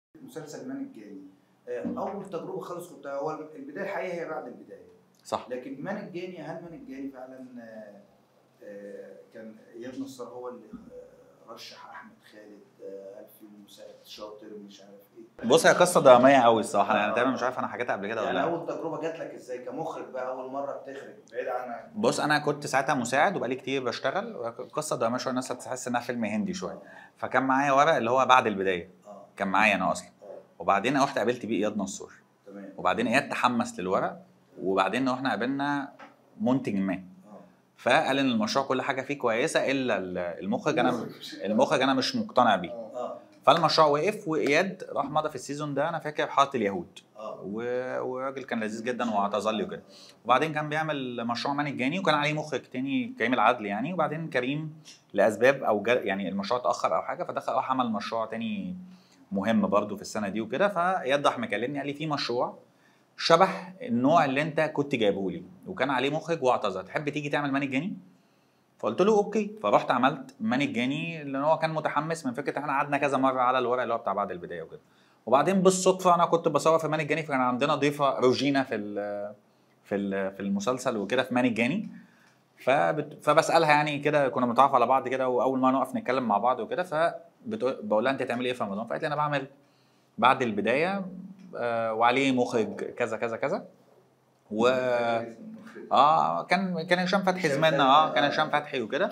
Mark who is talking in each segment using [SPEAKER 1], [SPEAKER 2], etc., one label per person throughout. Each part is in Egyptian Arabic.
[SPEAKER 1] مسلسل مان الجاني آه، اول تجربه خالص كنت هو البدايه الحقيقه هي بعد البدايه
[SPEAKER 2] صح
[SPEAKER 1] لكن مان الجاني هل مان الجاني فعلا آه، آه، كان اياد نصار هو اللي آه، رشح احمد خالد آه، الفي مساعد شاطر مش عارف ايه
[SPEAKER 2] بص هي قصه دراميه قوي الصراحه انا تقريبا مش عارف انا حكيتها قبل كده ولا
[SPEAKER 1] يعني
[SPEAKER 2] لا
[SPEAKER 1] اول تجربه جات لك ازاي كمخرج بقى اول مره بتخرج بعيد عن
[SPEAKER 2] بص انا كنت ساعتها مساعد وبقالي كتير بشتغل قصه دراميه شويه الناس هتحس انها فيلم هندي شويه فكان معايا ورق اللي هو بعد البدايه
[SPEAKER 1] اه
[SPEAKER 2] كان معايا انا اصلا
[SPEAKER 1] اه
[SPEAKER 2] وبعدين رحت قابلت بيه اياد نصور
[SPEAKER 1] تمام
[SPEAKER 2] وبعدين اياد تحمس للورق وبعدين رحنا قابلنا منتج ما
[SPEAKER 1] اه
[SPEAKER 2] فقال ان المشروع كل حاجه فيه كويسه الا ال- المخرج انا المخرج انا مش مقتنع بيه
[SPEAKER 1] اه
[SPEAKER 2] فالمشروع وقف واياد راح مضى في السيزون ده انا فاكر حاره اليهود
[SPEAKER 1] اه
[SPEAKER 2] و- وراجل كان لذيذ جدا واعتذر لي وكده وبعدين كان بيعمل مشروع مان الجاني وكان عليه مخرج تاني كريم العدل يعني وبعدين كريم لاسباب او جا يعني المشروع اتاخر او حاجه فدخل راح عمل مشروع تاني مهم برضه في السنه دي وكده فاياد راح مكلمني قال لي في مشروع شبه النوع اللي انت كنت جايبه لي وكان عليه مخرج واعتذر تحب تيجي تعمل مان الجاني فقلت له اوكي فرحت عملت مان الجاني لان هو كان متحمس من فكره احنا قعدنا كذا مره على الورق اللي هو بتاع بعد البدايه وكده وبعدين بالصدفه انا كنت بصور في مان الجاني فكان عندنا ضيفه روجينا في ال في ال في المسلسل وكده في مان الجاني فبت فبسالها يعني كده كنا متعرف على بعض كده واول ما نقف نتكلم مع بعض وكده فبقول لها انت هتعملي ايه في رمضان فقالت لي انا بعمل بعد البدايه آه وعليه مخرج كذا كذا كذا و اه كان كان هشام فتحي زماننا اه كان هشام فتحي وكده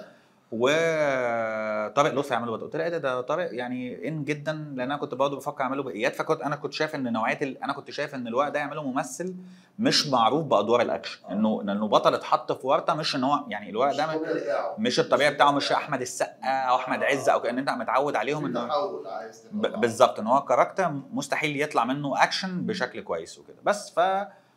[SPEAKER 2] وطارق لطفي عمله بدأ قلت لها ايه ده ده طارق يعني ان جدا لان انا كنت برضه بفكر اعمله باياد فكنت انا كنت شايف ان نوعيه ال... انا كنت شايف ان الورق ده يعمله ممثل مش معروف بادوار الاكشن انه انه بطل اتحط في ورطه مش ان هو يعني الورق ده مش الطبيعي بتاعه مش احمد السقا او احمد عز او كان انت متعود عليهم انه
[SPEAKER 3] تحول عايز
[SPEAKER 2] ب- بالظبط ان هو كاركتر مستحيل يطلع منه اكشن بشكل كويس وكده بس ف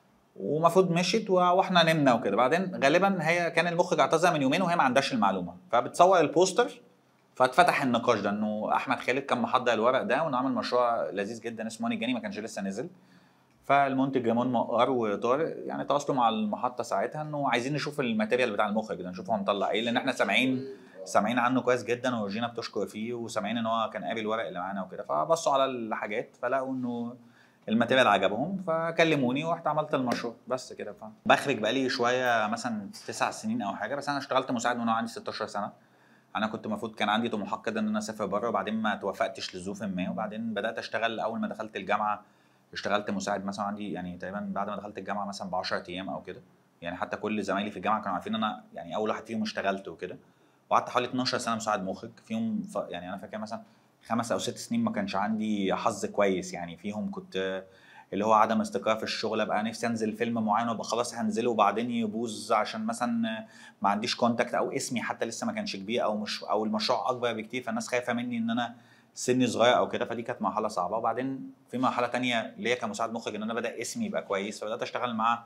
[SPEAKER 2] ومفروض مشيت و- واحنا نمنا وكده بعدين غالبا هي كان المخرج اعتذر من يومين وهي ما عندهاش المعلومه فبتصور البوستر فاتفتح النقاش ده انه احمد خالد كان محضر الورق ده ونعمل مشروع لذيذ جدا اسمه هاني جاني ما كانش لسه نزل فالمنتج جمال مقار وطارق يعني تواصلوا مع المحطه ساعتها انه عايزين نشوف الماتيريال بتاع المخرج ده نشوف هو مطلع ايه لان احنا سامعين سامعين عنه كويس جدا وجينا بتشكر فيه وسامعين ان هو كان قابل الورق اللي معانا وكده فبصوا على الحاجات فلقوا انه الماتيريال عجبهم فكلموني ورحت عملت المشروع بس كده فاهم بخرج بقالي شويه مثلا تسع سنين او حاجه بس انا اشتغلت مساعد من وانا عندي 16 سنه انا كنت المفروض كان عندي طموحات كده ان انا اسافر بره وبعدين ما توفقتش لظروف ما وبعدين بدات اشتغل اول ما دخلت الجامعه اشتغلت مساعد مثلا عندي يعني تقريبا بعد ما دخلت الجامعه مثلا ب 10 ايام او كده يعني حتى كل زمايلي في الجامعه كانوا عارفين ان انا يعني اول واحد فيهم اشتغلت وكده وقعدت حوالي 12 سنه مساعد مخرج فيهم ف... يعني انا فاكر مثلا خمس او ست سنين ما كانش عندي حظ كويس يعني فيهم كنت اللي هو عدم استقرار في الشغل ابقى نفسي انزل فيلم معين وابقى خلاص هنزله وبعدين يبوظ عشان مثلا ما عنديش كونتاكت او اسمي حتى لسه ما كانش كبير او مش او المشروع اكبر بكتير فالناس خايفه مني ان انا سني صغير او كده فدي كانت مرحله صعبه وبعدين في مرحله تانية ليا كمساعد مخرج ان انا بدا اسمي يبقى كويس فبدات اشتغل مع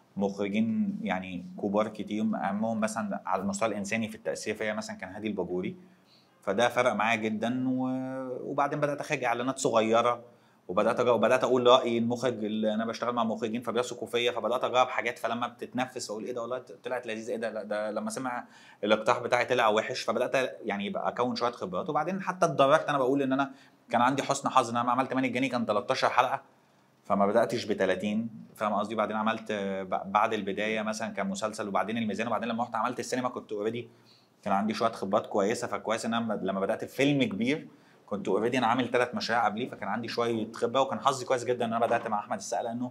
[SPEAKER 2] مخرجين يعني كبار كتير اهمهم مثلا على المستوى الانساني في التاثير فيا مثلا كان هادي الباجوري فده فرق معايا جدا و... وبعدين بدات اخرج اعلانات صغيره وبدات أجرب وبدات اقول رايي المخرج اللي انا بشتغل مع مخرجين فبيثقوا فيا فبدات اجرب حاجات فلما بتتنفس اقول ايه ده والله طلعت لذيذه ايه ده لا ده لما سمع الاقتراح بتاعي طلع وحش فبدات يعني يبقى اكون شويه خبرات وبعدين حتى اتدرجت انا بقول ان انا كان عندي حسن حظ ان انا لما عملت ماني الجاني كان 13 حلقه فما بداتش ب 30 فاهم قصدي بعدين عملت آه، ب- بعد البدايه مثلا كان مسلسل وبعدين الميزان وبعدين لما رحت عملت السينما كنت اوريدي كان عندي شويه خبرات كويسه فكويس ان انا لما بدات في فيلم كبير كنت اوريدي انا عامل ثلاث مشاريع قبليه فكان عندي شويه خبره وكان حظي كويس جدا ان انا بدات مع احمد السقا لانه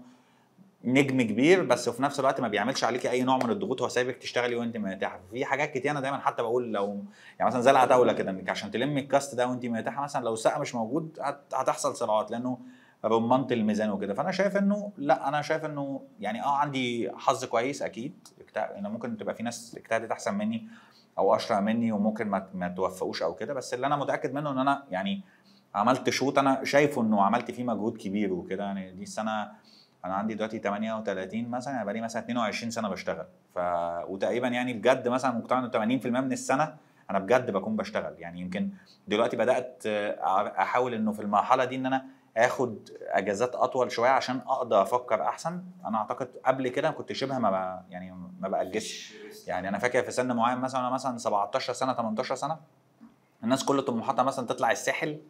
[SPEAKER 2] نجم كبير بس وفي نفس الوقت ما بيعملش عليكي اي نوع من الضغوط هو سايبك تشتغلي وانت مرتاحه في حاجات كتير انا دايما حتى بقول لو يعني مثلا زي العتاوله كده انك عشان تلمي الكاست ده وانت مرتاحه مثلا لو السقا مش موجود هت- هتحصل صراعات لانه رمانه الميزان وكده فانا شايف انه لا انا شايف انه يعني اه عندي حظ كويس اكيد اجتهد- ان ممكن تبقى في ناس اجتهدت احسن مني او اشطر مني وممكن ما ما توفقوش او كده بس اللي انا متاكد منه ان انا يعني عملت شوط انا شايفه انه عملت فيه مجهود كبير وكده يعني دي السنه انا عندي دلوقتي 38 مثلا يعني بقالي مثلا 22 سنه بشتغل ف وتقريبا يعني بجد مثلا مقتنع انه 80% من السنه انا بجد بكون بشتغل يعني يمكن دلوقتي بدات آه، احاول انه في المرحله دي ان انا اخد اجازات اطول شويه عشان اقدر افكر احسن انا اعتقد قبل كده كنت شبه ما ب... يعني ما باجزش يعني انا فاكر في سن معين مثلا انا مثلا 17 سنه 18 سنه الناس كل طموحاتها مثلا تطلع الساحل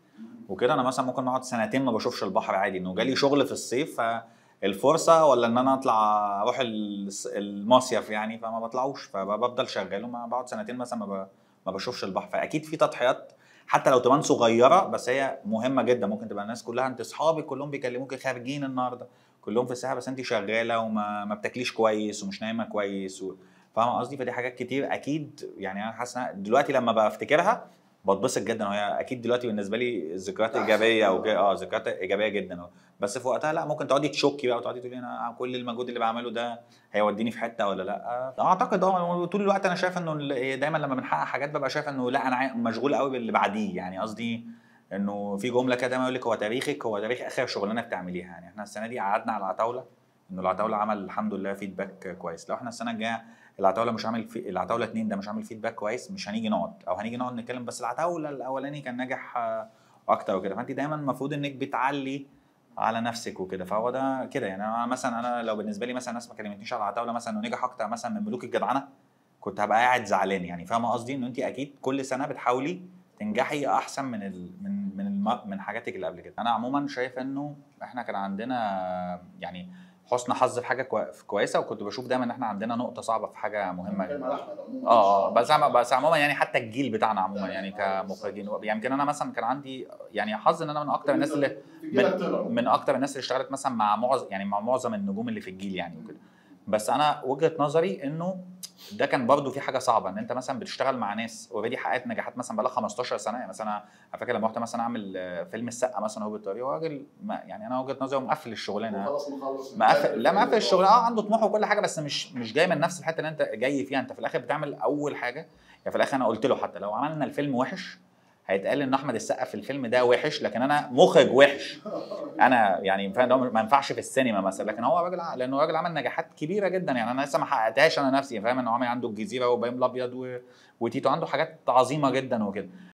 [SPEAKER 2] وكده انا مثلا ممكن اقعد سنتين ما بشوفش البحر عادي انه جالي شغل في الصيف فالفرصه ولا ان انا اطلع اروح الس- المصيف يعني فما بطلعوش فبفضل شغال وما بقعد سنتين مثلا ما ب- ما بشوفش البحر فاكيد في تضحيات حتى لو تبان صغيره بس هي مهمه جدا ممكن تبقى الناس كلها انت اصحابك كلهم بيكلموك خارجين النهارده كلهم في الساحه بس انت شغاله وما ما بتاكليش كويس ومش نايمه كويس و... فاهمه قصدي فدي حاجات كتير اكيد يعني انا حاسس إنها دلوقتي لما بفتكرها بتبسط جدا وهي اكيد دلوقتي بالنسبه لي ذكريات
[SPEAKER 1] أحسن.
[SPEAKER 2] ايجابيه او كده اه ذكريات ايجابيه جدا بس في وقتها لا ممكن تقعدي تشكي بقى وتقعدي تقولي انا كل المجهود اللي بعمله ده هيوديني في حته ولا لا اعتقد اه طول الوقت انا شايف انه ال- دايما لما بنحقق حاجات ببقى شايف انه لا انا عاي- مشغول قوي باللي بعديه يعني قصدي انه في جمله كده دايما يقول لك هو تاريخك هو تاريخ اخر شغلانه بتعمليها يعني احنا السنه دي قعدنا على العتاوله انه العتاوله عمل الحمد لله فيدباك كويس لو احنا السنه الجايه العتاوله مش عامل في العتاوله اتنين ده مش عامل فيدباك كويس مش هنيجي نقعد او هنيجي نقعد نتكلم بس العتاوله الاولاني كان ناجح آه، اكتر وكده فانت دايما المفروض انك بتعلي على نفسك وكده فهو ده كده يعني انا مثلا انا لو بالنسبه لي مثلا ناس ما كلمتنيش على العتاوله مثلا ونجح اكتر مثلا من ملوك الجدعنه كنت هبقى قاعد زعلان يعني فاهمه قصدي ان انت اكيد كل سنه بتحاولي تنجحي احسن من ال... من من الم... من حاجاتك اللي قبل كده انا عموما شايف انه احنا كان عندنا يعني حسن حظ في حاجه كوي... كويسه وكنت بشوف دايما ان احنا عندنا نقطه صعبه في حاجه مهمه
[SPEAKER 1] بتكلم على احمد عموما
[SPEAKER 2] اه اه بس عم- بس عموما يعني حتى الجيل بتاعنا عموما يعني كمخرجين يمكن انا مثلا كان عندي يعني حظ ان انا من اكتر الناس اللي
[SPEAKER 1] في جيلك طلعوا
[SPEAKER 2] من اكتر الناس اللي اشتغلت مثلا مع معظم يعني مع معظم النجوم اللي في الجيل يعني وكده بس انا وجهه نظري انه ده كان برضه في حاجه صعبه ان انت مثلا بتشتغل مع ناس اوريدي حققت نجاحات مثلا بقالها 15 سنه يعني مثلا انا فاكر لما رحت مثلا اعمل آه، فيلم السقا مثلا هو بالطريق هو راجل ما- يعني انا وجهه نظري هو مقفل الشغلانه
[SPEAKER 1] خلاص مخلص
[SPEAKER 2] مقفل لا مقفل الشغل اه عنده طموح وكل حاجه بس مش مش جاي من نفس الحته اللي انت جاي فيها انت في الاخر بتعمل اول حاجه يعني في الاخر انا قلت له حتى لو عملنا الفيلم وحش هيتقال ان احمد السقا في الفيلم ده وحش لكن انا مخرج وحش انا يعني فاهم ده ما ينفعش في السينما مثلا لكن هو راجل ع- لانه راجل عمل نجاحات كبيره جدا يعني انا لسه ما حققتهاش انا نفسي فاهم انه عامل عنده الجزيره وابراهيم الابيض و... وتيتو عنده حاجات عظيمه جدا وكده